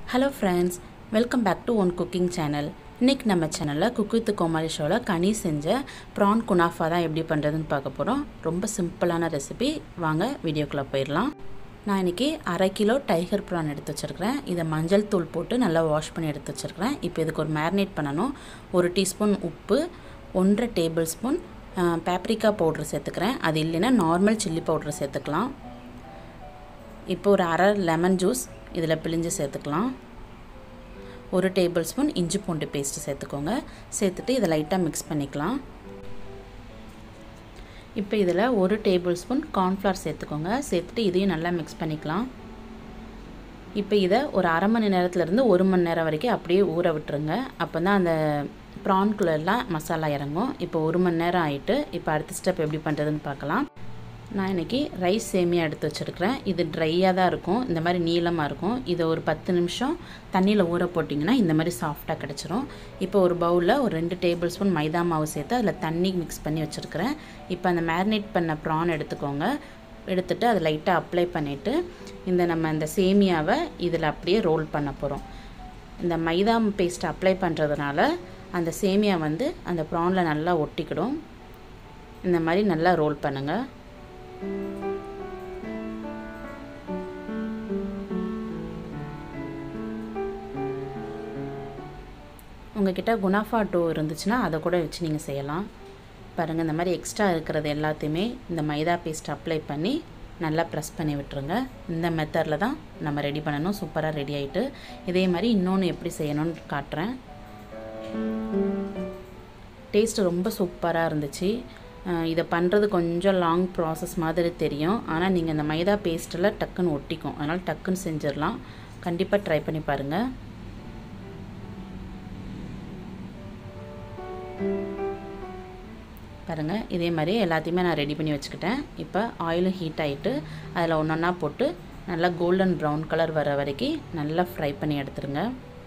hello friends welcome back to one cooking channel இன்றைக்கி நம்ம சேனலில் குக் வித் கோமாளி ஷோவில் கனி செஞ்ச ப்ரான் குனாஃபா தான் எப்படி பண்ணுறதுன்னு பார்க்க போகிறோம் ரொம்ப சிம்பிளான ரெசிபி வாங்க வீடியோக்குள்ளே போயிடலாம் நான் இன்றைக்கி அரை கிலோ டைகர் ப்ரான் எடுத்து வச்சுருக்கிறேன் இதை மஞ்சள் தூள் போட்டு நல்லா வாஷ் பண்ணி எடுத்து வச்சுருக்கிறேன் இப்போ இதுக்கு ஒரு மேரினேட் பண்ணணும் ஒரு டீஸ்பூன் உப்பு ஒன்றரை டேபிள் ஸ்பூன் பேப்ரிக்கா பவுட்ரு சேர்த்துக்கிறேன் அது இல்லைன்னா நார்மல் சில்லி பவுட்ரு சேர்த்துக்கலாம் இப்போ ஒரு அரை லெமன் ஜூஸ் இதில் பிழிஞ்சு சேர்த்துக்கலாம் ஒரு டேபிள் ஸ்பூன் இஞ்சி பூண்டு பேஸ்ட்டு சேர்த்துக்கோங்க சேர்த்துட்டு இதை லைட்டாக மிக்ஸ் பண்ணிக்கலாம் இப்போ இதில் ஒரு டேபிள் ஸ்பூன் கார்ன்ஃப்ளவர் சேர்த்துக்கோங்க சேர்த்துட்டு இதையும் நல்லா மிக்ஸ் பண்ணிக்கலாம் இப்போ இதை ஒரு அரை மணி நேரத்துலேருந்து ஒரு மணி நேரம் வரைக்கும் அப்படியே ஊற விட்டுருங்க அப்போ தான் அந்த ப்ரான்குள்ளெல்லாம் மசாலா இறங்கும் இப்போ ஒரு மணி நேரம் ஆகிட்டு இப்போ அடுத்த ஸ்டெப் எப்படி பண்ணுறதுன்னு பார்க்கலாம் நான் இன்றைக்கி ரைஸ் சேமியா எடுத்து வச்சுருக்கிறேன் இது ட்ரையாக தான் இருக்கும் இந்த மாதிரி நீளமாக இருக்கும் இதை ஒரு பத்து நிமிஷம் தண்ணியில் ஊற போட்டிங்கன்னா இந்த மாதிரி சாஃப்டாக கிடச்சிரும் இப்போ ஒரு பவுலில் ஒரு ரெண்டு டேபிள் ஸ்பூன் மைதா மாவு சேர்த்து அதில் தண்ணி மிக்ஸ் பண்ணி வச்சுருக்கிறேன் இப்போ அந்த மேரினேட் பண்ண ப்ரான் எடுத்துக்கோங்க எடுத்துகிட்டு அதை லைட்டாக அப்ளை பண்ணிவிட்டு இந்த நம்ம இந்த சேமியாவை இதில் அப்படியே ரோல் பண்ண போகிறோம் இந்த மைதா பேஸ்ட் அப்ளை பண்ணுறதுனால அந்த சேமியா வந்து அந்த ப்ரானில் நல்லா ஒட்டிக்கிடும் இந்த மாதிரி நல்லா ரோல் பண்ணுங்கள் உங்ககிட்ட குணாஃபா டோ இருந்துச்சுன்னா அதை கூட வச்சு நீங்கள் செய்யலாம் பாருங்கள் இந்த மாதிரி எக்ஸ்ட்ரா இருக்கிறது எல்லாத்தையுமே இந்த மைதா பேஸ்ட் அப்ளை பண்ணி நல்லா ப்ரெஸ் பண்ணி விட்டுருங்க இந்த மெத்தடில் தான் நம்ம ரெடி பண்ணணும் சூப்பராக ரெடி ஆகிட்டு இதே மாதிரி இன்னொன்று எப்படி செய்யணும்னு காட்டுறேன் டேஸ்ட் ரொம்ப சூப்பராக இருந்துச்சு இதை பண்ணுறது கொஞ்சம் லாங் ப்ராசஸ் மாதிரி தெரியும் ஆனால் நீங்கள் இந்த மைதா பேஸ்ட்டில் டக்குன்னு ஒட்டிக்கும் அதனால் டக்குன்னு செஞ்சிடலாம் கண்டிப்பாக ட்ரை பண்ணி பாருங்கள் பாருங்கள் இதே மாதிரி எல்லாத்தையுமே நான் ரெடி பண்ணி வச்சுக்கிட்டேன் இப்போ ஆயிலும் ஹீட் ஆகிட்டு அதில் ஒன்று ஒன்றா போட்டு நல்லா கோல்டன் ப்ரௌன் கலர் வர வரைக்கும் நல்லா ஃப்ரை பண்ணி எடுத்துருங்க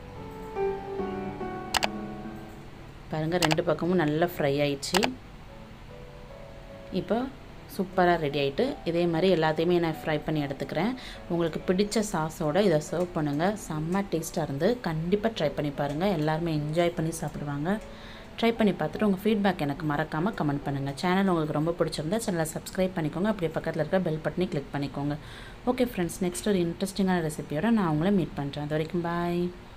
பாருங்கள் ரெண்டு பக்கமும் நல்லா ஃப்ரை ஆயிடுச்சு இப்போ சூப்பராக ரெடி ஆகிட்டு இதே மாதிரி எல்லாத்தையுமே நான் ஃப்ரை பண்ணி எடுத்துக்கிறேன் உங்களுக்கு பிடிச்ச சாஸோடு இதை சர்வ் பண்ணுங்கள் செம்ம டேஸ்ட்டாக இருந்து கண்டிப்பாக ட்ரை பண்ணி பாருங்கள் எல்லாருமே என்ஜாய் பண்ணி சாப்பிடுவாங்க ட்ரை பண்ணி பார்த்துட்டு உங்கள் ஃபீட்பேக் எனக்கு மறக்காமல் கமெண்ட் பண்ணுங்கள் சேனல் உங்களுக்கு ரொம்ப பிடிச்சிருந்தா சேனலை சப்ஸ்கிரைப் பண்ணிக்கோங்க அப்படியே பக்கத்தில் இருக்க பெல் பட்டனி கிளிக் பண்ணிக்கோங்க ஓகே ஃப்ரெண்ட்ஸ் நெக்ஸ்ட் ஒரு இன்ட்ரெஸ்டிங்கான ரெசிபியோட நான் உங்களை மீட் பண்ணுறேன் அது வரைக்கும் பாய்